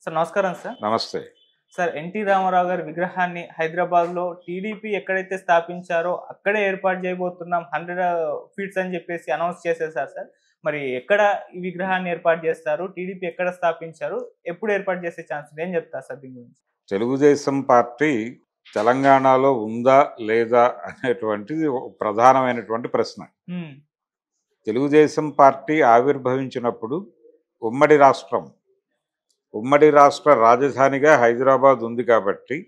Sir నమస్కారం sir నమస్తే sir NT Ramarao గారి విగ్రహాన్ని హైదరాబాద్ లో టీడీపీ ఎక్కడైతే స్థాపించారో అక్కడే ఏర్పాటు చేయబోతున్నాం హండ్రెడ్ ఫీట్స్ అని చెప్పేసి అనౌన్స్ చేసేసారు సార్ మరి ఎక్కడ ఈ విగ్రహాన్ని ఏర్పాటు చేస్తారు టీడీపీ ఎక్కడ స్థాపించారు ఎప్పుడు ఏర్పాటు చేసే ఛాన్స్ ఉంది? ఏం చెప్తారు సార్ దీని గురించి తెలుగుదేశం పార్టీ తెలంగాణలో ఉందా లేదా అనేటువంటిది ఒక ప్రధానమైనటువంటి ప్రశ్న ఉమ్, తెలుగుదేశం పార్టీ ఆవిర్భవించినప్పుడు ఉమ్మడి రాష్ట్రం ఉమ్మడి రాష్ట్ర రాజధానిగా హైదరాబాద్ ఉంది కాబట్టి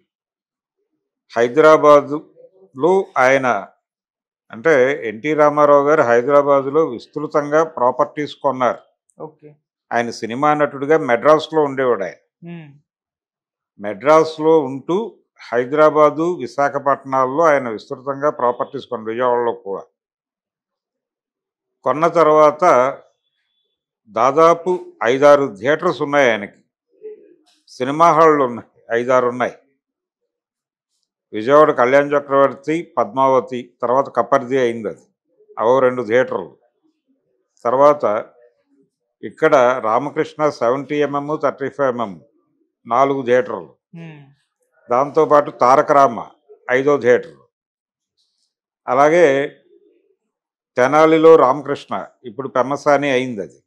హైదరాబాదులో ఆయన అంటే ఎన్టీ రామారావు గారు హైదరాబాదులో విస్తృతంగా ప్రాపర్టీస్ కొన్నారు ఓకే ఆయన సినిమా నటుడిగా మెడ్రాస్లో ఉండేవాడు ఆయన ఉమ్, మెడ్రాస్లో ఉంటూ హైదరాబాదు విశాఖపట్నాల్లో ఆయన విస్తృతంగా ప్రాపర్టీస్ కొన్న విజయవాడలో కూడా కొన్న తర్వాత దాదాపు ఐదారు థియేటర్స్ ఉన్నాయి ఆయనకి సినిమా హాళ్ళు ఉన్నాయి ఐదారు ఉన్నాయి విజయవాడ కళ్యాణ్ చక్రవర్తి పద్మావతి తర్వాత కప్పర్ది అయింది అది అవో రెండు థియేటర్లు తర్వాత ఇక్కడ Ramakrishna seventy MM thirty five MM నాలుగు థియేటర్లు ఉమ్, దాంతోపాటు తారకరామ ఐదో థియేటర్ అలాగే తెనాలిలో రామకృష్ణ ఇప్పుడు పెమ్మసాని అయింది అది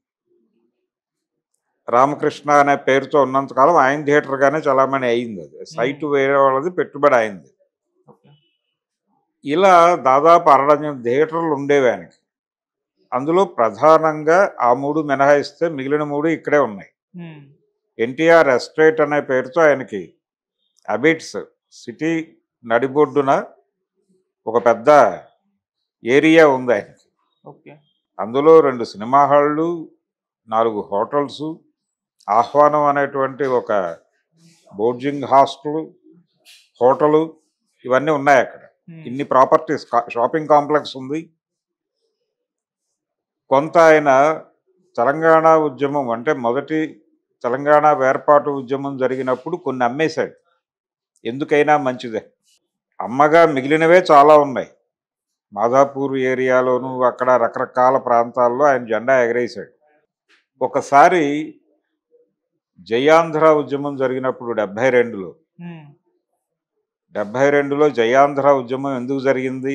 రామకృష్ణ అనే పేరుతో ఉన్నంతకాలం ఆయన థియేటర్గానే చలామణి అయింది అది సైట్ వేరే వాళ్ళది పెట్టుబడి అయింది ఓకే ఇలా దాదాపు అరడజన్ థియేటర్లు ఉండేవి ఆయనకి అందులో ప్రధానంగా ఆ మూడు మినహాయిస్తే మిగిలిన మూడు ఇక్కడే ఉన్నాయి ఉమ్, ఎన్టీఆర్ ఎస్టేట్ అనే పేరుతో ఆయనకి అబిట్స్ సిటీ నడిబొడ్డున ఒక పెద్ద ఏరియా ఉంది ఆయనకి ఓకే అందులో రెండు సినిమా హాళ్ళు నాలుగు హోటల్స్ ఆహ్వానం అనేటువంటి ఒక బోర్జింగ్ హాస్టల్ హోటలు ఇవన్నీ ఉన్నాయి అక్కడ ఉమ్, ఇన్ని ప్రాపర్టీస్ షాపింగ్ కాంప్లెక్స్ ఉంది కొంత ఆయన తెలంగాణ ఉద్యమం అంటే మొదటి తెలంగాణ వేర్పాటు ఉద్యమం జరిగినప్పుడు కొన్ని అమ్మేశాడు ఎందుకైనా మంచిదే అమ్మగా మిగిలినవే చాలా ఉన్నాయి మాదాపూర్ ఏరియాలోను అక్కడ రకరకాల ప్రాంతాల్లో ఆయన జెండా ఎగరేశాడు ఒకసారి జయాంధ్ర ఉద్యమం జరిగినప్పుడు డెబ్భై రెండులో ఉమ్, డెబ్భై రెండులో జయాంధ్ర ఉద్యమం ఎందుకు జరిగింది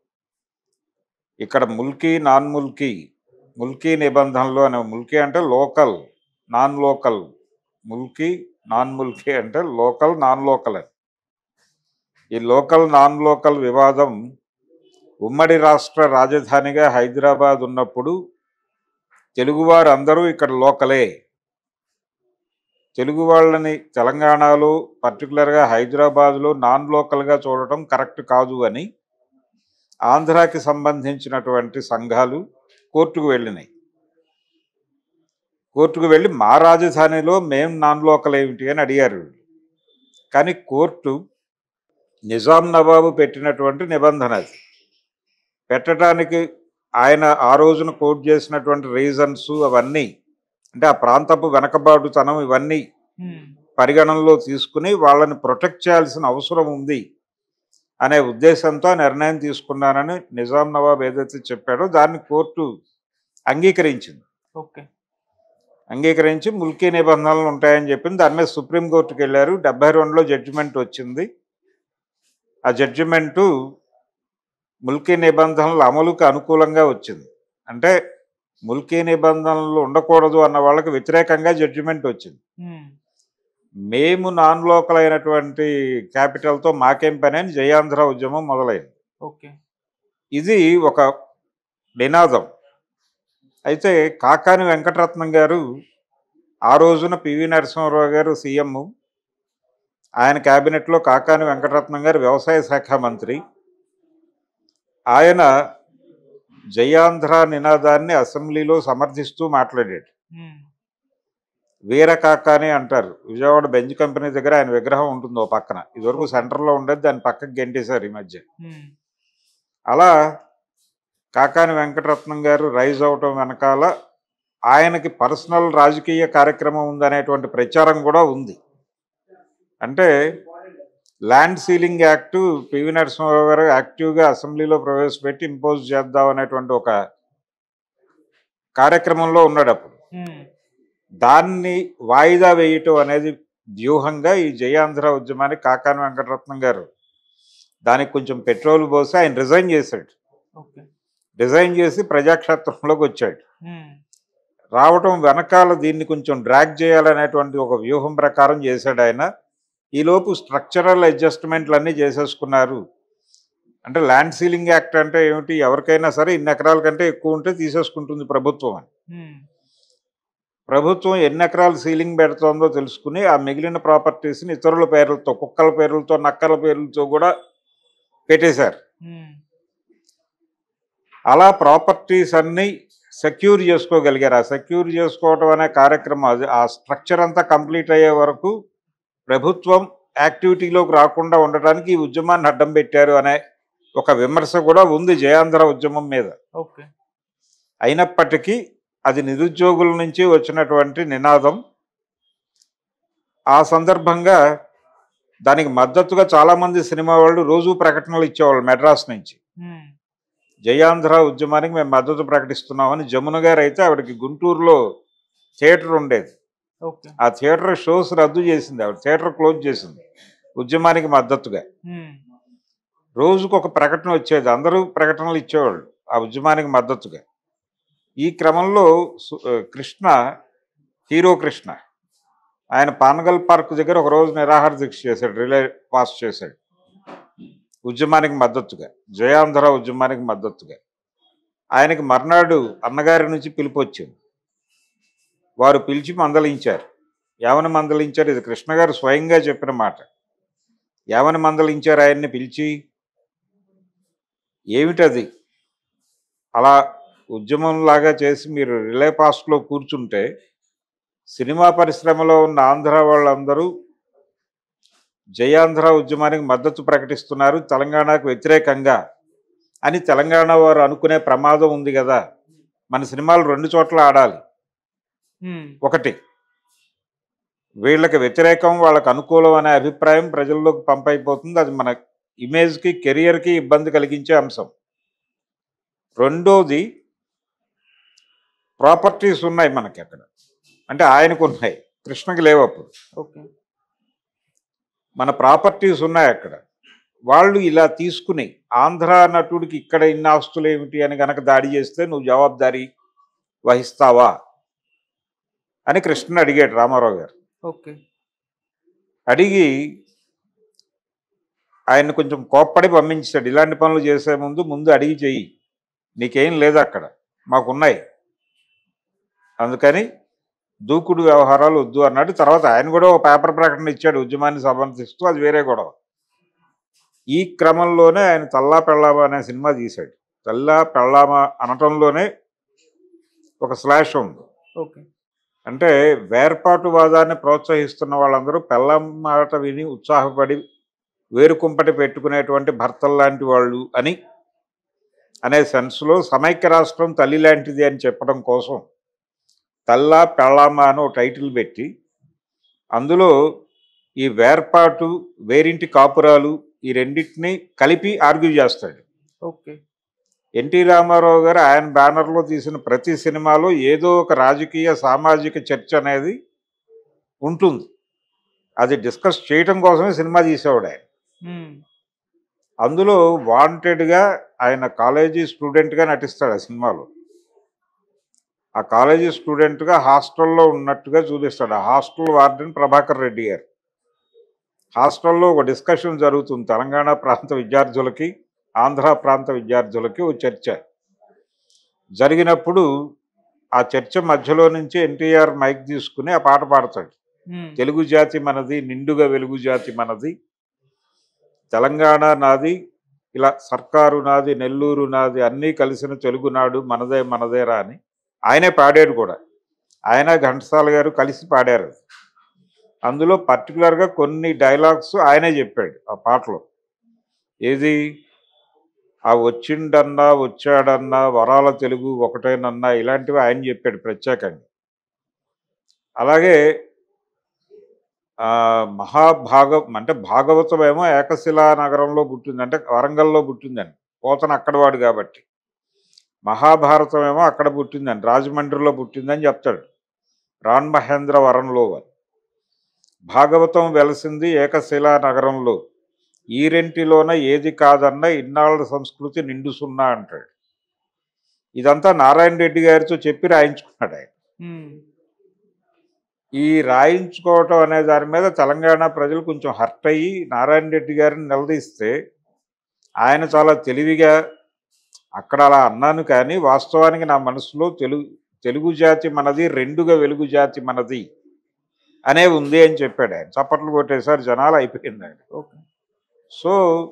ఇక్కడ ముల్కీ నాన్ ముల్కీ ముల్కీ నిబంధనలు అనే ముల్కీ అంటే లోకల్ నాన్ లోకల్ ముల్కీ నాన్ ముల్కీ అంటే లోకల్ నాన్ లోకల్ అని ఈ లోకల్ నాన్ లోకల్ వివాదం ఉమ్మడి రాష్ట్ర రాజధానిగా హైదరాబాద్ ఉన్నప్పుడు తెలుగువారు అందరూ ఇక్కడ లోకలే తెలుగు వాళ్ళని తెలంగాణలో పర్టికులర్గా హైదరాబాద్లో నాన్ లోకల్గా చూడటం కరెక్ట్ కాదు అని ఆంధ్రాకి సంబంధించినటువంటి సంఘాలు కోర్టుకు వెళ్ళినాయి కోర్టుకు వెళ్ళి మా రాజధానిలో మేం నాన్ లోకల్ ఏమిటి అని అడిగారు వీళ్ళు. కానీ కోర్టు నిజాం నవాబు పెట్టినటువంటి నిబంధన అది పెట్టడానికి ఆయన ఆ రోజున కోర్టు చేసినటువంటి రీజన్స్ అవన్నీ అంటే ఆ ప్రాంతపు వెనకబాటుతనం ఇవన్నీ ఉమ్, పరిగణనలో తీసుకుని వాళ్ళని ప్రొటెక్ట్ చేయాల్సిన అవసరం ఉంది అనే ఉద్దేశంతో ఆ నిర్ణయం తీసుకున్నానని నిజాం నవాబ్ ఏదైతే చెప్పాడో దాన్ని కోర్టు అంగీకరించింది ఓకే అంగీకరించి ముల్కీ నిబంధనలు ఉంటాయని చెప్పింది దాని మీద సుప్రీంకోర్టుకి వెళ్ళారు డెబ్బై రెండులో జడ్జిమెంట్ వచ్చింది ఆ జడ్జిమెంటు ముల్కీ నిబంధనల అమలుకు అనుకూలంగా వచ్చింది అంటే ముల్కీ నిబంధనలు ఉండకూడదు అన్న వాళ్ళకి వ్యతిరేకంగా జడ్జిమెంట్ వచ్చింది ఉమ్, మేము నాన్ లోకల్ అయినటువంటి క్యాపిటల్తో మాకేం పని అని జయాంధ్ర ఉద్యమం మొదలైంది ఓకే ఇది ఒక నినాదం అయితే కాకాని వెంకటరత్నం గారు ఆ రోజున పివి నరసింహారావు గారు సీఎం ఆయన క్యాబినెట్లో కాకాని వెంకటరత్నం గారు వ్యవసాయ శాఖ మంత్రి ఆయన జయాంధ్ర నినాదాన్ని అసెంబ్లీలో సమర్థిస్తూ మాట్లాడాడు ఉమ్, వీర కాకాని అంటారు విజయవాడ బెంజ్ కంపెనీ దగ్గర ఆయన విగ్రహం ఉంటుంది ఓ పక్కన ఇదివరకు సెంటర్లో ఉండేది దాని పక్కకి గెంటేశారు ఈ మధ్య ఉమ్, అలా కాకాని వెంకటరత్నం గారు రైజ్ అవటం వెనకాల ఆయనకి పర్సనల్ రాజకీయ కార్యక్రమం ఉందనేటువంటి ప్రచారం కూడా ఉంది అంటే land ceiling act PV Narasimha Rao గారు యాక్టివ్గా అసెంబ్లీలో ప్రవేశపెట్టి ఇంపోజ్ చేద్దాం అనేటువంటి ఒక కార్యక్రమంలో ఉన్నాడు అప్పుడు ఉమ్, దాన్ని వాయిదా వేయటం అనేది వ్యూహంగా ఈ జయాంధ్ర ఉద్యమానికి కాకాని వెంకటరత్నం గారు దానికి కొంచెం పెట్రోల్ పోసి ఆయన రిజైన్ చేశాడు ఓకే రిజైన్ చేసి ప్రజాక్షేత్రంలోకి వచ్చాడు ఉమ్, రావటం వెనకాల దీన్ని కొంచెం డ్రాగ్ చేయాలనేటువంటి ఒక వ్యూహం ప్రకారం చేశాడు ఆయన ఈలోపు స్ట్రక్చరల్ అడ్జస్ట్మెంట్లు అన్నీ చేసేసుకున్నారు అంటే ల్యాండ్ సీలింగ్ యాక్ట్ అంటే ఏమిటి ఎవరికైనా సరే ఇన్ని ఎకరాల కంటే ఎక్కువ ఉంటే తీసేసుకుంటుంది ప్రభుత్వం అని ఉమ్, ప్రభుత్వం ఎన్ని ఎకరాలు సీలింగ్ పెడుతోందో తెలుసుకుని ఆ మిగిలిన ప్రాపర్టీస్ని ఇతరుల పేర్లతో కుక్కల పేర్లతో నక్కల పేర్లతో కూడా పెట్టేశారు ఉమ్, అలా ప్రాపర్టీస్ అన్నీ సెక్యూర్ చేసుకోగలిగారు ఆ సెక్యూర్ చేసుకోవటం అనే కార్యక్రమం అది ఆ స్ట్రక్చర్ అంతా కంప్లీట్ అయ్యే వరకు ప్రభుత్వం యాక్టివిటీలోకి రాకుండా ఉండటానికి ఈ ఉద్యమాన్ని అడ్డం పెట్టారు అనే ఒక విమర్శ కూడా ఉంది జయాంధ్ర ఉద్యమం మీద ఓకే అయినప్పటికీ అది నిరుద్యోగుల నుంచి వచ్చినటువంటి నినాదం ఆ సందర్భంగా దానికి మద్దతుగా చాలామంది సినిమా వాళ్ళు రోజు ప్రకటనలు ఇచ్చేవాళ్ళు మెడ్రాస్ నుంచి ఉమ్, జయాంధ్ర ఉద్యమానికి మేము మద్దతు ప్రకటిస్తున్నామని జమున గారు అయితే ఆవిడకి గుంటూరులో థియేటర్ ఉండేది ఓకే ఆ థియేటర్ షోస్ రద్దు చేసింది ఆవిడ థియేటర్ క్లోజ్ చేసింది ఉద్యమానికి మద్దతుగా ఉమ్, రోజుకు ఒక ప్రకటన వచ్చేది అందరూ ప్రకటనలు ఇచ్చేవాళ్ళు ఆ ఉద్యమానికి మద్దతుగా ఈ క్రమంలో సు- ఆ, కృష్ణ హీరో కృష్ణ ఆయన పానగల్ పార్క్ దగ్గర ఒక రోజు నిరాహార దీక్ష చేశాడు రిలే పాస్ చేశాడు ఉద్యమానికి మద్దతుగా జయాంధ్ర ఉద్యమానికి మద్దతుగా ఆయనకి మర్నాడు అన్నగారి నుంచి పిలుపు వచ్చింది వారు పిలిచి మందలించారు ఏమని మందలించారు ఇది కృష్ణ గారు స్వయంగా చెప్పిన మాట ఏమని మందలించారు ఆయన్ని పిలిచి ఏమిటది అలా ఉద్యమంలాగా చేసి మీరు రిలే పాస్ట్లో కూర్చుంటే సినిమా పరిశ్రమలో ఉన్న ఆంధ్ర వాళ్ళందరూ జయాంధ్ర ఉద్యమానికి మద్దతు ప్రకటిస్తున్నారు తెలంగాణకు వ్యతిరేకంగా అని తెలంగాణ వారు అనుకునే ప్రమాదం ఉంది కదా మన సినిమాలు రెండు చోట్ల ఆడాలి ఉమ్, ఒకటి వీళ్ళకి వ్యతిరేకం వాళ్ళకి అనుకూలం అనే అభిప్రాయం ప్రజల్లోకి పంపైపోతుంది అది మన ఇమేజ్కి కెరియర్కి ఇబ్బంది కలిగించే అంశం రెండోది ప్రాపర్టీస్ ఉన్నాయి మనకి అక్కడ అంటే ఆయనకు ఉన్నాయి కృష్ణకి లేవు అప్పుడు ఓకే మన ప్రాపర్టీస్ ఉన్నాయి అక్కడ వాళ్ళు ఇలా తీసుకుని ఆంధ్ర నటుడికి ఇక్కడ ఇన్ని ఆస్తులు ఏమిటి అని గనక దాడి చేస్తే నువ్వు జవాబాదారీ వహిస్తావా అని కృష్ణ అడిగాడు రామారావు గారు ఓకే అడిగి ఆయన కొంచెం కోప్పడి పంపించాడు ఇలాంటి పనులు చేసే ముందు ముందు అడిగి చెయ్యి నీకేం లేదు అక్కడ మాకున్నాయి అందుకని దూకుడు వ్యవహారాలు వద్దు అన్నాడు తర్వాత ఆయన కూడా ఒక పేపర్ ప్రకటన ఇచ్చాడు ఉద్యమాన్ని సమర్థిస్తూ అది వేరే గొడవ ఈ క్రమంలోనే ఆయన తల్లా పెళ్ళామా అనే సినిమా తీశాడు తల్లా పెళ్ళామా అనటంలోనే ఒక స్లాష్ ఉంది ఓకే అంటే వేర్పాటువాదాన్ని ప్రోత్సహిస్తున్న వాళ్ళందరూ పెళ్ళం మాట విని ఉత్సాహపడి వేరుకుంపటి పెట్టుకునేటువంటి భర్తలు లాంటి వాళ్ళు అని అనే సెన్స్లో సమైక్య రాష్ట్రం తల్లి లాంటిది అని చెప్పడం కోసం తల్లా పెళ్ళామా అని ఒక టైటిల్ పెట్టి అందులో ఈ వేర్పాటు వేరింటి కాపురాలు ఈ రెండింటిని కలిపి ఆర్గ్యూ చేస్తాడు ఓకే ఎన్టీ రామారావు గారు ఆయన బ్యానర్లో తీసిన ప్రతి సినిమాలో ఏదో ఒక రాజకీయ సామాజిక చర్చ అనేది ఉంటుంది అది డిస్కస్ చేయటం కోసమే సినిమా తీసేవాడు ఆయన ఉమ్, అందులో వాంటెడ్గా ఆయన కాలేజీ స్టూడెంట్గా నటిస్తాడు ఆ సినిమాలో ఆ కాలేజీ స్టూడెంట్గా హాస్టల్లో ఉన్నట్టుగా చూపిస్తాడు ఆ హాస్టల్ వార్డెన్ ప్రభాకర్ రెడ్డి గారు హాస్టల్లో ఒక డిస్కషన్ జరుగుతుంది తెలంగాణ ప్రాంత విద్యార్థులకి ఆంధ్ర ప్రాంత విద్యార్థులకి ఒక చర్చ జరిగినప్పుడు ఆ చర్చ మధ్యలో నుంచి ఎన్టీఆర్ మైక్ తీసుకుని ఆ పాట పాడతాడు ఉమ్, తెలుగు జాతి మనది నిండుగా వెలుగు జాతి మనది తెలంగాణ నాది ఇలా సర్కారు నాది నెల్లూరు నాది అన్నీ కలిసిన తెలుగునాడు మనదే మనదేరా అని ఆయనే పాడాడు కూడా ఆయన ఘంటసాల గారు కలిసి పాడారు అందులో పర్టికులర్గా కొన్ని డైలాగ్స్ ఆయనే చెప్పాడు ఆ పాటలో ఏది ఆ వచ్చిండన్నా వచ్చాడన్నా వరాల తెలుగు ఒకటేనన్నా ఇలాంటివి ఆయన చెప్పాడు ప్రత్యేకంగా అలాగే ఆ, మహాభాగ అంటే భాగవతం ఏమో ఏకశిలా నగరంలో పుట్టింది అంటే వరంగల్లో పుట్టిందని పోతన అక్కడవాడు కాబట్టి మహాభారతం ఏమో అక్కడ పుట్టిందని రాజమండ్రిలో పుట్టిందని చెప్తాడు రాన్ మహేంద్రవరంలో భాగవతం వెలసింది ఏకశిలా నగరంలో ఈ రెంటిలోన ఏది కాదన్న ఇన్నాళ్ళ సంస్కృతి నిండు సున్నా అంటాడు ఇదంతా నారాయణ రెడ్డి గారితో చెప్పి రాయించుకున్నాడు ఆయన ఉమ్, ఈ రాయించుకోవటం అనే దాని మీద తెలంగాణ ప్రజలు కొంచెం హర్ట్ అయ్యి నారాయణ రెడ్డి గారిని నిలదీస్తే ఆయన చాలా తెలివిగా అక్కడ అలా అన్నాను కానీ వాస్తవానికి నా మనసులో తెలుగు తెలుగు జాతి మనది రెండుగా వెలుగు జాతి మనది అనే ఉంది అని చెప్పాడు ఆయన చప్పట్లు కొట్టేసారి జనాలు అయిపోయింది ఆయన ఓకే సో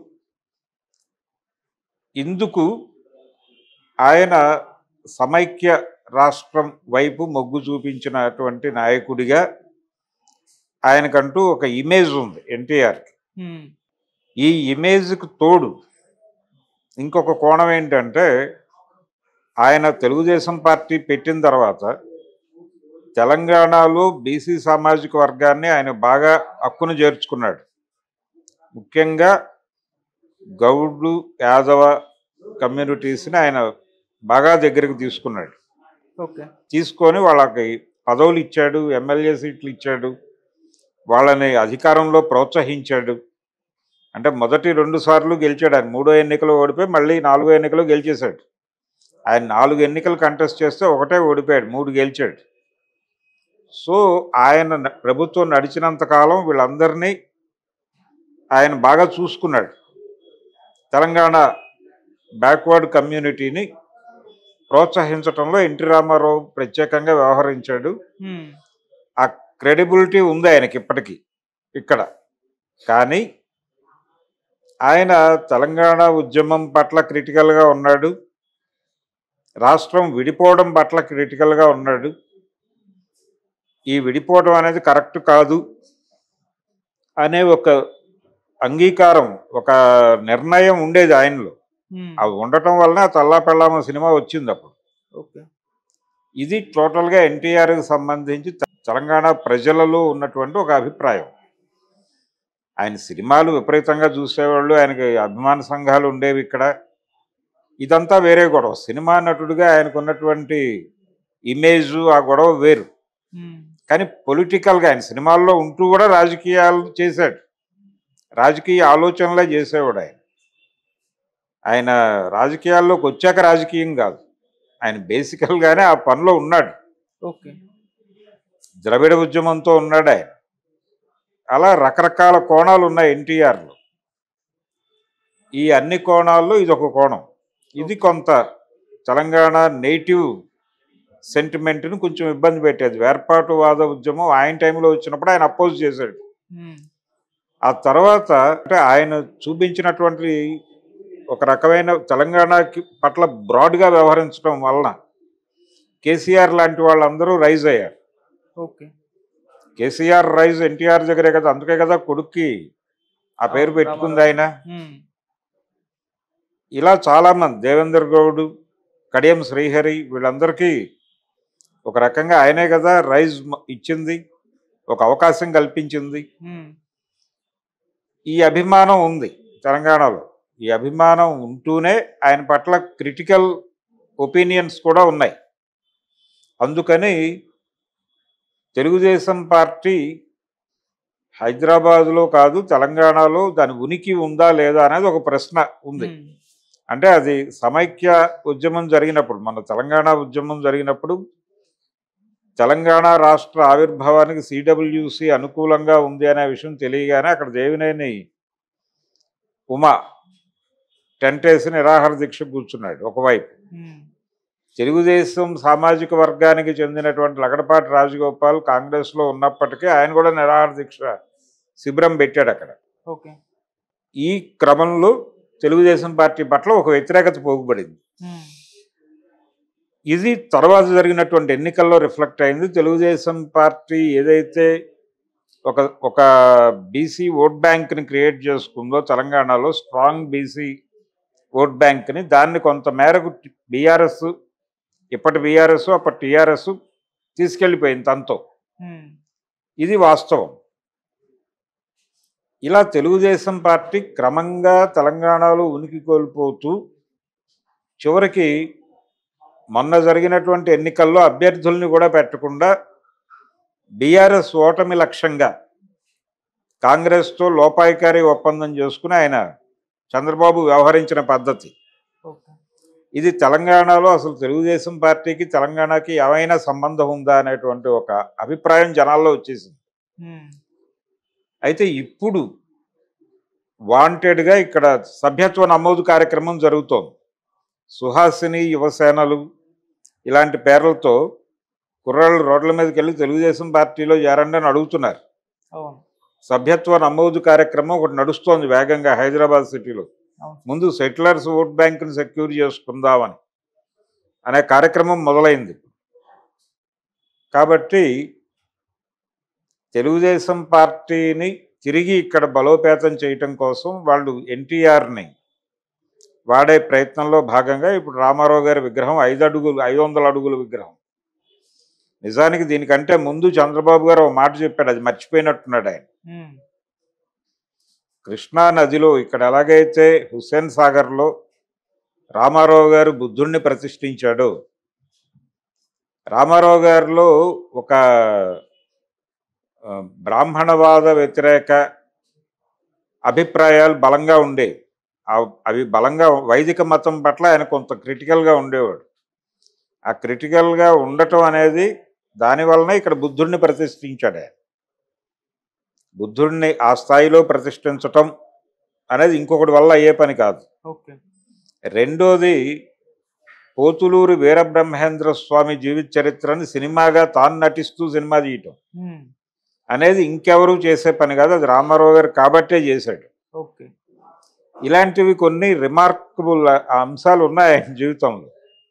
ఇందుకు ఆయన సమైక్య రాష్ట్రం వైపు మొగ్గు చూపించినటువంటి నాయకుడిగా ఆయనకంటూ ఒక ఇమేజ్ ఉంది ఎన్టీఆర్కి ఉమ్, ఈ ఇమేజ్కి తోడు ఇంకొక కోణం ఏంటంటే ఆయన తెలుగుదేశం పార్టీ పెట్టిన తర్వాత తెలంగాణలో బీసీ సామాజిక వర్గాన్ని ఆయన బాగా హక్కును చేర్చుకున్నాడు ముఖ్యంగా గౌడ్లు యాదవ కమ్యూనిటీస్ని ఆయన బాగా దగ్గరికి తీసుకున్నాడు ఓకే తీసుకొని వాళ్ళకి పదవులు ఇచ్చాడు ఎమ్మెల్యే సీట్లు ఇచ్చాడు వాళ్ళని అధికారంలో ప్రోత్సహించాడు అంటే మొదటి రెండు సార్లు గెలిచాడు ఆయన మూడో ఎన్నికలు ఓడిపోయి మళ్ళీ నాలుగో ఎన్నికలు గెలిచేశాడు ఆయన నాలుగు ఎన్నికలు కంటెస్ట్ చేస్తే ఒకటే ఓడిపోయాడు మూడు గెలిచాడు సో ఆయన న- ప్రభుత్వం నడిచినంత కాలం వీళ్ళందరినీ ఆయన బాగా చూసుకున్నాడు తెలంగాణ బ్యాక్వర్డ్ కమ్యూనిటీని ప్రోత్సహించడంలో ఎన్టీ రామారావు ప్రత్యేకంగా వ్యవహరించాడు ఉమ్, ఆ క్రెడిబిలిటీ ఉంది ఆయనకి ఇప్పటికీ ఇక్కడ కానీ ఆయన తెలంగాణ ఉద్యమం పట్ల క్రిటికల్గా ఉన్నాడు రాష్ట్రం విడిపోవడం పట్ల క్రిటికల్గా ఉన్నాడు ఈ విడిపోవడం అనేది కరెక్ట్ కాదు అనే ఒక అంగీకారం ఒక నిర్ణయం ఉండేది ఆయనలో ఉమ్, అవి ఉండటం వలన తల్లా పెళ్ళామ సినిమా వచ్చింది అప్పుడు ఓకే ఇది టోటల్గా ఎన్టీఆర్కి సంబంధించి తె- తెలంగాణ ప్రజలలో ఉన్నటువంటి ఒక అభిప్రాయం ఆయన సినిమాలు విపరీతంగా చూసేవాళ్ళు ఆయనకి అభిమాన సంఘాలు ఉండేవి ఇక్కడ ఇదంతా వేరే గొడవ సినిమా నటుడిగా ఆయనకు ఉన్నటువంటి ఇమేజ్ ఆ గొడవ వేరు ఉమ్, కానీ పొలిటికల్గా ఆయన సినిమాల్లో ఉంటూ కూడా రాజకీయాలు చేశాడు రాజకీయ ఆలోచనలే చేసేవాడు ఆయన ఆయన రాజకీయాల్లోకి వచ్చాక రాజకీయం కాదు ఆయన బేసికల్గానే ఆ పనిలో ఉన్నాడు ఓకే ద్రవిడ ఉద్యమంతో ఉన్నాడు ఆయన అలా రకరకాల కోణాలు ఉన్నాయి ఎన్టీఆర్లో ఈ అన్ని కోణాల్లో ఇది ఒక కోణం ఇది కొంత తెలంగాణ నేటివ్ సెంటిమెంట్ని కొంచెం ఇబ్బంది పెట్టేది వేర్పాటువాద ఉద్యమం ఆయన టైంలో వచ్చినప్పుడు ఆయన అపోజ్ చేశాడు ఉమ్, ఆ తర్వాత అంటే ఆయన చూపించినటువంటి ఒక రకమైన తెలంగాణకి పట్ల బ్రాడ్గా వ్యవహరించడం వలన కేసీఆర్ లాంటి వాళ్ళందరూ రైజ్ అయ్యారు ఓకే కేసీఆర్ రైజ్ ఎన్టీఆర్ దగ్గరే కదా అందుకే కదా కొడుక్కి ఆ పేరు అవును, పెట్టుకుంది ఆయన ఉమ్, ఇలా చాలామంది దేవేందర్ గౌడ్ కడియం శ్రీహరి వీళ్ళందరికీ ఒక రకంగా ఆయనే కదా రైజ్ మ- ఇచ్చింది ఒక అవకాశం కల్పించింది ఉమ్, ఈ అభిమానం ఉంది తెలంగాణలో ఈ అభిమానం ఉంటూనే ఆయన పట్ల క్రిటికల్ ఒపీనియన్స్ కూడా ఉన్నాయి అందుకని తెలుగుదేశం పార్టీ హైదరాబాదులో కాదు తెలంగాణలో దాని ఉనికి ఉందా లేదా అనేది ఒక ప్రశ్న ఉంది ఉమ్, అంటే అది సమైక్య ఉద్యమం జరిగినప్పుడు మన తెలంగాణ ఉద్యమం జరిగినప్పుడు తెలంగాణ రాష్ట్ర ఆవిర్భావానికి సిడబ్ల్యూసి అనుకూలంగా ఉంది అనే విషయం తెలియగానే అక్కడ దేవినేని ఉమా టెంట్ వేసి నిరాహార దీక్ష కూర్చున్నాడు ఒకవైపు ఉమ్, తెలుగుదేశం సామాజిక వర్గానికి చెందినటువంటి లగడపాటి రాజగోపాల్ కాంగ్రెస్లో ఉన్నప్పటికీ ఆయన కూడా నిరాహార దీక్ష శిబిరం పెట్టాడు అక్కడ ఓకే ఈ క్రమంలో తెలుగుదేశం పార్టీ పట్ల ఒక వ్యతిరేకత పోగుపడింది ఉమ్, ఇది తర్వాత జరిగినటువంటి ఎన్నికల్లో రిఫ్లెక్ట్ అయింది తెలుగుదేశం పార్టీ ఏదైతే ఒక ఒక బీసీ ఓట్ బ్యాంక్ని క్రియేట్ చేసుకుందో తెలంగాణలో స్ట్రాంగ్ బీసీ ఓట్ బ్యాంక్ని దాన్ని కొంత మేరకు బీఆర్ఎస్ ఇప్పటి బీఆర్ఎస్ అప్పటి టీఆర్ఎస్ తీసుకెళ్ళిపోయింది తనతో ఉమ్, ఇది వాస్తవం ఇలా తెలుగుదేశం పార్టీ క్రమంగా తెలంగాణలో ఉనికి కోల్పోతూ చివరికి మొన్న జరిగినటువంటి ఎన్నికల్లో అభ్యర్థుల్ని కూడా పెట్టకుండా బీఆర్ఎస్ ఓటమి లక్ష్యంగా కాంగ్రెస్తో లోపాయికారి ఒప్పందం చేసుకుని ఆయన చంద్రబాబు వ్యవహరించిన పద్ధతి ఓకే ఇది తెలంగాణలో అసలు తెలుగుదేశం పార్టీకి తెలంగాణకి ఏమైనా సంబంధం ఉందా అనేటువంటి ఒక అభిప్రాయం జనాల్లో వచ్చేసింది ఉమ్, అయితే ఇప్పుడు వాంటెడ్గా ఇక్కడ సభ్యత్వ నమోదు కార్యక్రమం జరుగుతోంది సుహాసిని యువసేనలు ఇలాంటి పేర్లతో కుర్రాళ్ళు రోడ్ల మీదకి వెళ్ళి తెలుగుదేశం పార్టీలో చేరండి అని అడుగుతున్నారు అవును సభ్యత్వ నమోదు కార్యక్రమం ఒకటి నడుస్తోంది వేగంగా హైదరాబాద్ సిటీలో అవును ముందు సెటిలర్స్ ఓట్ బ్యాంకుని సెక్యూర్ చేసుకుందామని అనే కార్యక్రమం మొదలైంది కాబట్టి తెలుగుదేశం పార్టీని తిరిగి ఇక్కడ బలోపేతం చేయటం కోసం వాళ్ళు ఎన్టీఆర్ని వాడే ప్రయత్నంలో భాగంగా ఇప్పుడు రామారావు గారి విగ్రహం ఐదు అడుగులు ఐదు వందల అడుగుల విగ్రహం నిజానికి దీనికంటే ముందు చంద్రబాబు గారు ఒక మాట చెప్పాడు అది మర్చిపోయినట్టున్నాడు ఆయన ఉమ్, కృష్ణా నదిలో ఇక్కడ ఎలాగైతే హుస్సేన్ సాగర్లో రామారావు గారు బుద్ధుణ్ణి ప్రతిష్ఠించాడో రామారావు గారిలో ఒక ఆ, బ్రాహ్మణవాద వ్యతిరేక అభిప్రాయాలు బలంగా ఉండేవి ఆ- అవి బలంగా వైదిక మతం పట్ల ఆయన కొంత క్రిటికల్గా ఉండేవాడు ఆ క్రిటికల్గా ఉండటం అనేది దాని వలన ఇక్కడ బుద్ధుడిని ప్రతిష్ఠించాడు ఆయన బుద్ధుడిని ఆ స్థాయిలో ప్రతిష్ఠించటం అనేది ఇంకొకటి వల్ల అయ్యే పని కాదు ఓకే రెండోది పోతులూరు వీరబ్రహ్మేంద్ర స్వామి జీవిత చరిత్రని సినిమాగా తాను నటిస్తూ సినిమా తీయటం ఉమ్, అనేది ఇంకెవరూ చేసే పని కాదు అది రామారావు గారు కాబట్టే చేశాడు ఓకే ఇలాంటివి కొన్ని రిమార్కబుల్ అంశాలు ఉన్నాయి ఆయన జీవితంలో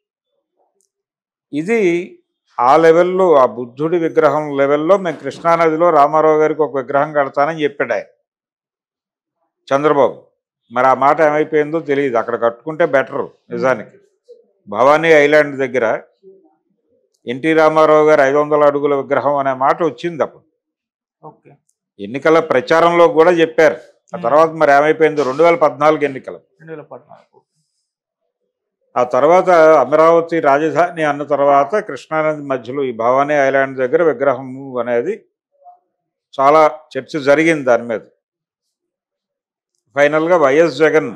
ఇది ఆ లెవెల్లో ఆ బుద్ధుడి విగ్రహం లెవెల్లో మేము కృష్ణానదిలో రామారావు గారికి ఒక విగ్రహం కడతానని చెప్పాడు ఆయన చంద్రబాబు మరి ఆ మాట ఏమైపోయిందో తెలియదు అక్కడ కట్టుకుంటే బెటర్ నిజానికి భవానీ ఐలాండ్ దగ్గర ఎన్టీ రామారావు గారు ఐదు వందల అడుగుల విగ్రహం అనే మాట వచ్చింది అప్పుడు ఓకే ఎన్నికల ప్రచారంలో కూడా చెప్పారు ఆ తర్వాత మరి ఏమైపోయిందో రెండు వేల పద్నాలుగు ఎన్నికలు రెండు వేల పద్నాలుగు ఆ తర్వాత అమరావతి రాజధాని అన్న తర్వాత కృష్ణానది మధ్యలో ఈ భవానీ ఐలాండ్ దగ్గర విగ్రహం అనేది చాలా చర్చ జరిగింది దాని మీద ఫైనల్గా వైఎస్ జగన్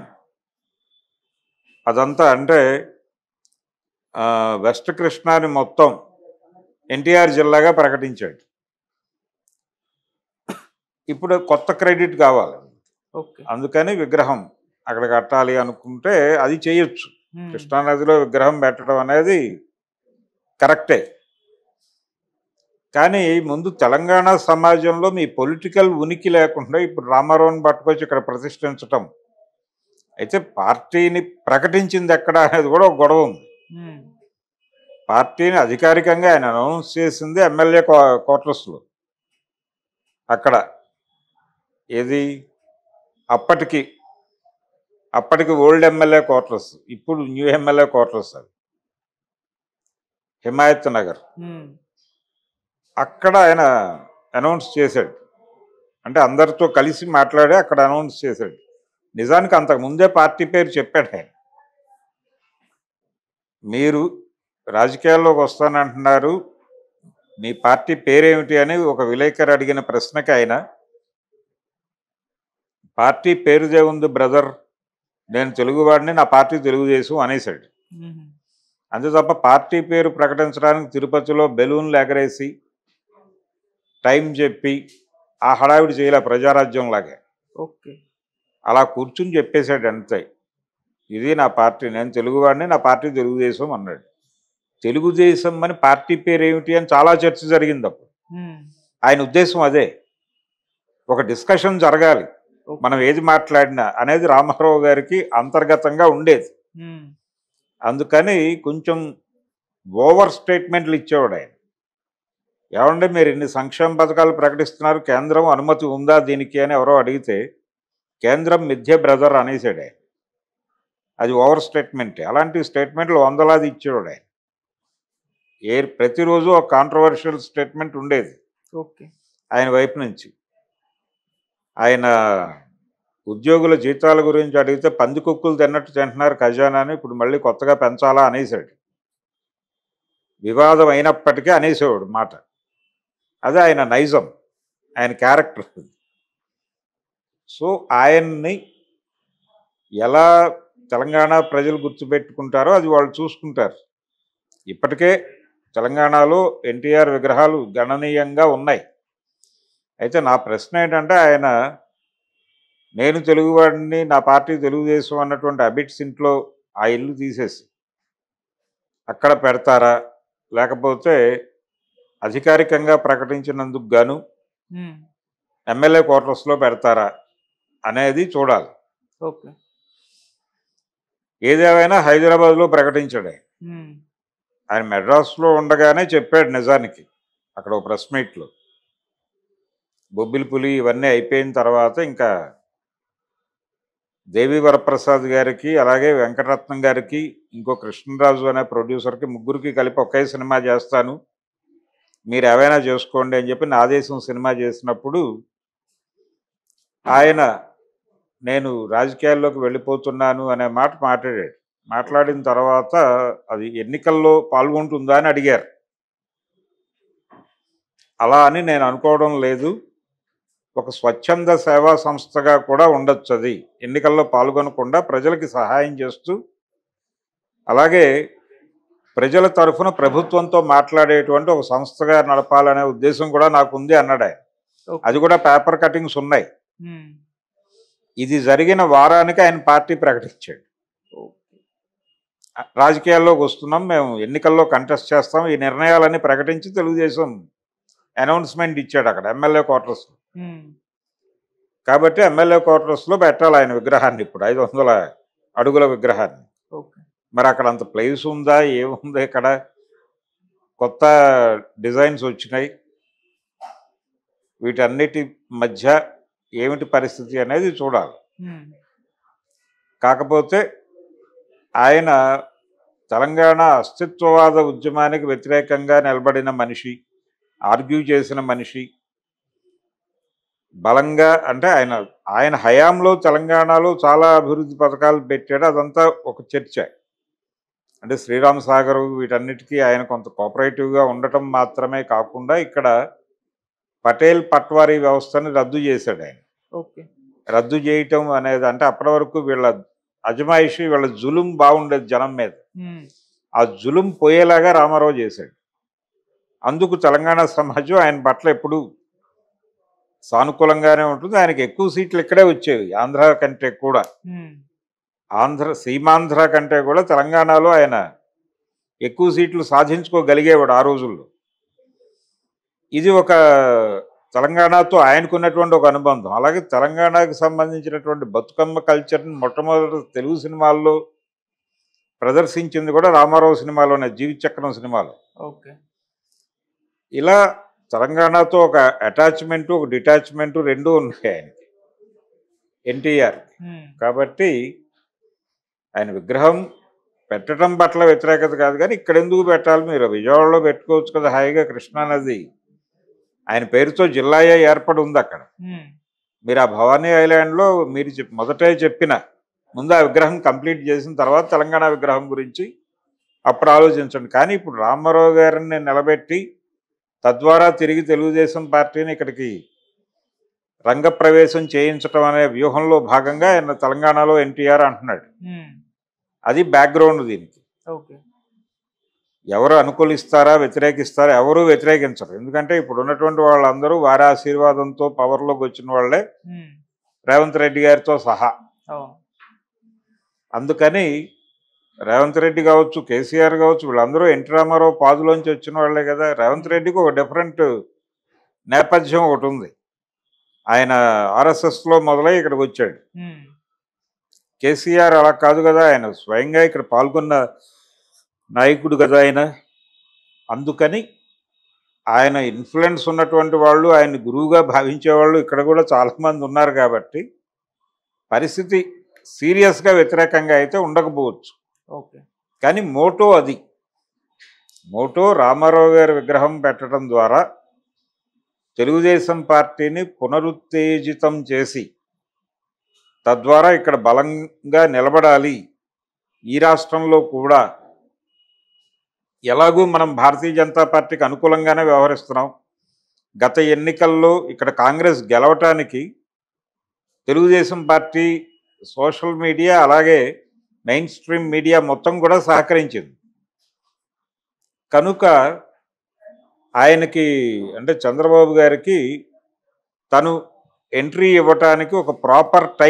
అదంతా అంటే ఆ, వెస్ట్ కృష్ణాని మొత్తం ఎన్టీఆర్ జిల్లాగా ప్రకటించాడు ఇప్పుడు కొత్త క్రెడిట్ కావాలి ఓకే అందుకని విగ్రహం అక్కడ కట్టాలి అనుకుంటే అది చేయొచ్చు ఉమ్, కృష్ణానదిలో విగ్రహం పెట్టడం అనేది కరెక్టే కానీ ముందు తెలంగాణ సమాజంలో మీ పొలిటికల్ ఉనికి లేకుండా ఇప్పుడు రామారావుని పట్టుకొచ్చి ఇక్కడ ప్రతిష్ఠించటం అయితే పార్టీని ప్రకటించింది ఎక్కడ అనేది కూడా ఒక గొడవ ఉంది ఉమ్, పార్టీని అధికారికంగా ఆయన అనౌన్స్ చేసింది ఎమ్మెల్యే క్వార్టర్స్లో అక్కడ ఏది అప్పటికి అప్పటికి ఓల్డ్ ఎమ్మెల్యే క్వార్టర్స్ ఇప్పుడు న్యూ ఎమ్మెల్యే క్వార్టర్స్ అది హిమాయత్ నగర్ ఉమ్, అక్కడ ఆయన అనౌన్స్ చేశాడు అంటే అందరితో కలిసి మాట్లాడి అక్కడ అనౌన్స్ చేశాడు నిజానికి అంతకు ముందే పార్టీ పేరు చెప్పాడు ఆయన మీరు రాజకీయాల్లోకి వస్తానంటున్నారు మీ పార్టీ పేరేమిటి అని ఒక విలేకరు అడిగిన ప్రశ్నకి ఆయన పార్టీ పేరుదే ఉంది బ్రదర్ నేను తెలుగువాడిని నా పార్టీ తెలుగుదేశం అనేసాడు ఉమ్, అంతే తప్ప పార్టీ పేరు ప్రకటించడానికి తిరుపతిలో బెలూన్లు ఎగరేసి టైం చెప్పి ఆ హడావిడి చేయలే ప్రజారాజ్యం లాగే ఓకే అలా కూర్చుని చెప్పేశాడు అంతే ఇది నా పార్టీ నేను తెలుగువాడిని నా పార్టీ తెలుగుదేశం అన్నాడు తెలుగుదేశం అని పార్టీ పేరు ఏమిటి అని చాలా చర్చ జరిగింది అప్పుడు ఉమ్, ఆయన ఉద్దేశం అదే ఒక డిస్కషన్ జరగాలి ఓకే. మనం ఏది మాట్లాడినా అనేది రామారావు గారికి అంతర్గతంగా ఉండేది ఉమ్, అందుకని కొంచెం ఓవర్ స్టేట్మెంట్లు ఇచ్చేవాడు ఆయన ఏమంటే మీరు ఇన్ని సంక్షేమ పథకాలు ప్రకటిస్తున్నారు కేంద్రం అనుమతి ఉందా దీనికి అని ఎవరో అడిగితే కేంద్రం మిథ్య బ్రదర్ అనేసాడు ఆయన అది ఓవర్ స్టేట్మెంటే అలాంటి స్టేట్మెంట్లు వందలాది ఇచ్చేవాడు ఆయన ఏ ప్రతిరోజు ఒక కాంట్రవర్షియల్ స్టేట్మెంట్ ఉండేది ఓకే ఆయన వైపు నుంచి ఆయన ఉద్యోగుల జీతాల గురించి అడిగితే పంది కుక్కులు తిన్నట్టు తింటున్నారు ఖజానాని ఇప్పుడు మళ్ళీ కొత్తగా పెంచాలా అనేసాడు వివాదం అయినప్పటికీ అనేసేవాడు మాట అదే ఆయన నైజం ఆయన క్యారెక్టర్ సో ఆయన్ని ఎలా తెలంగాణ ప్రజలు గుర్తుపెట్టుకుంటారో అది వాళ్ళు చూసుకుంటారు ఇప్పటికే తెలంగాణలో ఎన్టీఆర్ విగ్రహాలు గణనీయంగా ఉన్నాయి అయితే నా ప్రశ్న ఏంటంటే ఆయన నేను తెలుగువాడిని నా పార్టీ తెలుగుదేశం అన్నటువంటి అబిట్స్ ఇంట్లో ఆ ఇల్లు తీసేసి అక్కడ పెడతారా లేకపోతే అధికారికంగా ప్రకటించినందుకు గాను ఉమ్, ఎమ్మెల్యే క్వార్టర్స్లో పెడతారా అనేది చూడాలి ఓకే ఏదేమైనా హైదరాబాద్లో ప్రకటించాడు ఆయన. ఉమ్, ఆయన మెడ్రాస్లో ఉండగానే చెప్పాడు నిజానికి అక్కడ ఒక ప్రెస్ మీట్లో బొబ్బిలి పులి ఇవన్నీ అయిపోయిన తర్వాత ఇంకా దేవి వరప్రసాద్ గారికి అలాగే వెంకటరత్నం గారికి ఇంకో కృష్ణరాజు అనే ప్రొడ్యూసర్కి ముగ్గురికి కలిపి ఒకే సినిమా చేస్తాను మీరు ఏవైనా చేసుకోండి అని చెప్పి నా దేశం సినిమా చేసినప్పుడు ఆయన నేను రాజకీయాల్లోకి వెళ్ళిపోతున్నాను అనే మాట మాట్లాడాడు మాట్లాడిన తర్వాత అది ఎన్నికల్లో పాల్గొంటుందా అని అడిగారు అలా అని నేను అనుకోవడం లేదు ఒక స్వచ్ఛంద సేవా సంస్థగా కూడా ఉండొచ్చు అది ఎన్నికల్లో పాల్గొనకుండా ప్రజలకి సహాయం చేస్తూ అలాగే ప్రజల తరఫున ప్రభుత్వంతో మాట్లాడేటువంటి ఒక సంస్థగా నడపాలనే ఉద్దేశం కూడా నాకు ఉంది అన్నాడు ఆయన ఓకే. అది కూడా పేపర్ కటింగ్స్ ఉన్నాయి ఉమ్, ఇది జరిగిన వారానికి ఆయన పార్టీ ప్రకటించాడు ఓకే. రాజకీయాల్లోకి వస్తున్నాం మేము ఎన్నికల్లో కంటెస్ట్ చేస్తాం ఈ నిర్ణయాలన్నీ ప్రకటించి తెలుగుదేశం అనౌన్స్మెంట్ ఇచ్చాడు అక్కడ ఎమ్మెల్యే క్వార్టర్స్ ఉమ్, కాబట్టి ఎమ్మెల్యే క్వార్టర్స్లో పెట్టాలి ఆయన విగ్రహాన్ని ఇప్పుడు ఐదు వందల అడుగుల విగ్రహాన్ని ఓకే మరి అక్కడ అంత ప్లేస్ ఉందా ఏముంది ఇక్కడ కొత్త డిజైన్స్ వచ్చినాయి వీటన్నిటి మధ్య ఏమిటి పరిస్థితి అనేది చూడాలి ఉమ్, కాకపోతే ఆయన తెలంగాణ అస్తిత్వవాద ఉద్యమానికి వ్యతిరేకంగా నిలబడిన మనిషి ఆర్గ్యూ చేసిన మనిషి బలంగా అంటే ఆయన ఆయన హయాంలో తెలంగాణలో చాలా అభివృద్ధి పథకాలు పెట్టాడు అదంతా ఒక చర్చ అంటే శ్రీరామ్ సాగర్ వీటన్నిటికీ ఆయన కొంత కోఆపరేటివ్గా ఉండటం మాత్రమే కాకుండా ఇక్కడ పటేల్ పట్వారీ వ్యవస్థని రద్దు చేశాడు ఆయన ఓకే రద్దు చేయటం అనేది అంటే అప్పటి వరకు వీళ్ళ అజమాయిషి వీళ్ళ జులుం బాగుండేది జనం మీద ఉమ్, ఆ జులుం పోయేలాగా రామారావు చేశాడు అందుకు తెలంగాణ సమాజం ఆయన పట్ల ఎప్పుడు సానుకూలంగానే ఉంటుంది ఆయనకి ఎక్కువ సీట్లు ఇక్కడే వచ్చేవి ఆంధ్ర కంటే కూడా ఉమ్, ఆంధ్ర సీమాంధ్ర కంటే కూడా తెలంగాణలో ఆయన ఎక్కువ సీట్లు సాధించుకోగలిగేవాడు ఆ రోజుల్లో ఇది ఒక తెలంగాణతో ఆయనకున్నటువంటి ఒక అనుబంధం అలాగే తెలంగాణకు సంబంధించినటువంటి బతుకమ్మ కల్చర్ని మొట్టమొదటి తెలుగు సినిమాల్లో ప్రదర్శించింది కూడా రామారావు సినిమాలోనే జీవితచక్రం సినిమాలో ఓకే ఇలా తెలంగాణతో ఒక అటాచ్మెంట్ ఒక డిటాచ్మెంట్ రెండూ ఉన్నాయి ఆయనకి ఎన్టీఆర్ ఉమ్, కాబట్టి ఆయన విగ్రహం పెట్టడం పట్ల వ్యతిరేకత కాదు కానీ ఇక్కడ ఎందుకు పెట్టాలి మీరు విజయవాడలో పెట్టుకోవచ్చు కదా హాయిగా కృష్ణానది ఆయన పేరుతో జిల్లాయే ఏర్పడి ఉంది అక్కడ ఉమ్, మీరు ఆ భవానీ ఐలాండ్లో మీరు చెప్- మొదటే చెప్పిన ముందు ఆ విగ్రహం కంప్లీట్ చేసిన తర్వాత తెలంగాణ విగ్రహం గురించి అప్పుడు ఆలోచించండి కానీ ఇప్పుడు రామారావు గారిని నిలబెట్టి తద్వారా తిరిగి తెలుగుదేశం పార్టీని ఇక్కడికి రంగప్రవేశం చేయించటం అనే వ్యూహంలో భాగంగా ఆయన తెలంగాణలో ఎన్టీఆర్ అంటున్నాడు ఉమ్, అది బ్యాక్గ్రౌండ్ దీనికి ఓకే ఎవరు అనుకూలిస్తారా వ్యతిరేకిస్తారా ఎవరు వ్యతిరేకించరు ఎందుకంటే ఇప్పుడు ఉన్నటువంటి వాళ్ళందరూ వారి ఆశీర్వాదంతో పవర్లోకి వచ్చిన వాళ్ళే ఉమ్, రేవంత్ రెడ్డి గారితో సహా అవును అందుకని రేవంత్ రెడ్డి కావచ్చు కేసీఆర్ కావచ్చు వీళ్ళందరూ ఎన్టీ రామారావు పాదులోంచి వచ్చిన వాళ్ళే కదా రేవంత్ రెడ్డికి ఒక డిఫరెంట్ నేపథ్యం ఒకటి ఉంది ఆయన ఆర్ఎస్ఎస్లో మొదలై ఇక్కడికి వచ్చాడు ఉమ్, కేసీఆర్ అలా కాదు కదా ఆయన స్వయంగా ఇక్కడ పాల్గొన్న నాయకుడు కదా ఆయన అందుకని ఆయన ఇన్ఫ్లుయెన్స్ ఉన్నటువంటి వాళ్ళు ఆయన గురువుగా భావించే వాళ్ళు ఇక్కడ కూడా చాలామంది ఉన్నారు కాబట్టి పరిస్థితి సీరియస్గా వ్యతిరేకంగా అయితే ఉండకపోవచ్చు ఓకే కానీ మోటో అది మోటో రామారావు గారి విగ్రహం పెట్టడం ద్వారా తెలుగుదేశం పార్టీని పునరుత్తేజితం చేసి తద్వారా ఇక్కడ బలంగా నిలబడాలి ఈ రాష్ట్రంలో కూడా ఎలాగూ మనం భారతీయ జనతా పార్టీకి అనుకూలంగానే వ్యవహరిస్తున్నాం గత ఎన్నికల్లో ఇక్కడ కాంగ్రెస్ గెలవటానికి తెలుగుదేశం పార్టీ సోషల్ మీడియా అలాగే మెయిన్ స్ట్రీమ్ మీడియా మొత్తం కూడా సహకరించింది కనుక ఆయనకి అంటే చంద్రబాబు గారికి తను ఎంట్రీ ఇవ్వటానికి ఒక ప్రాపర్ టైం